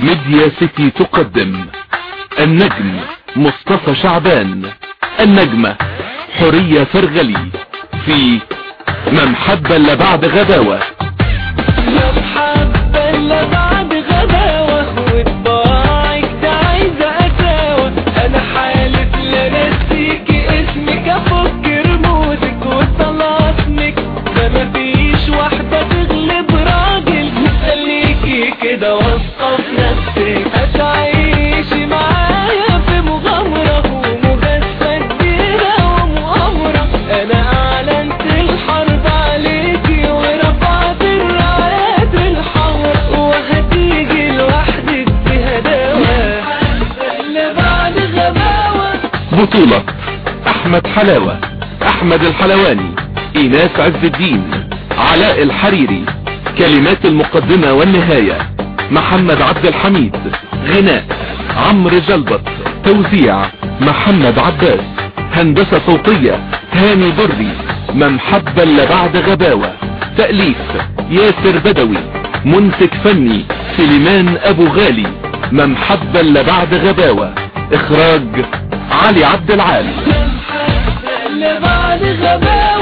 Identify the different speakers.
Speaker 1: ميديا سيتي تقدم النجم مصطفى شعبان النجمة حورية فرغلي في من حب الا بعد غداوة
Speaker 2: من حب الا بعد غداوة وطباعك ده عايزة قساوة انا حالف لا نسيكي اسمك افك رموزك وطلاسمك ده مفيش واحدة تغلب راجل خليكي كده واثقة في نفسك هتعيشي معايا في مغامرة ومجازفة كبيرة ومؤامرة انا اعلنت الحرب عليكي ورفعت الرايات الحمراء وهتيجي لوحدك بهداوة اللي بعد غباوة
Speaker 1: بطولة احمد حلاوة احمد الحلواني ايناس عز الدين علاء الحريري كلمات المقدمة والنهاية محمد عبد الحميد غناء عمرو جلبط توزيع محمد عباس هندسة صوتية هاني بري من حب الا بعد غباوة تأليف ياسر بدوي منتج فني سليمان ابو غالي من حب الا بعد غباوة اخراج علي عبد العال
Speaker 2: اللي بعد غباوة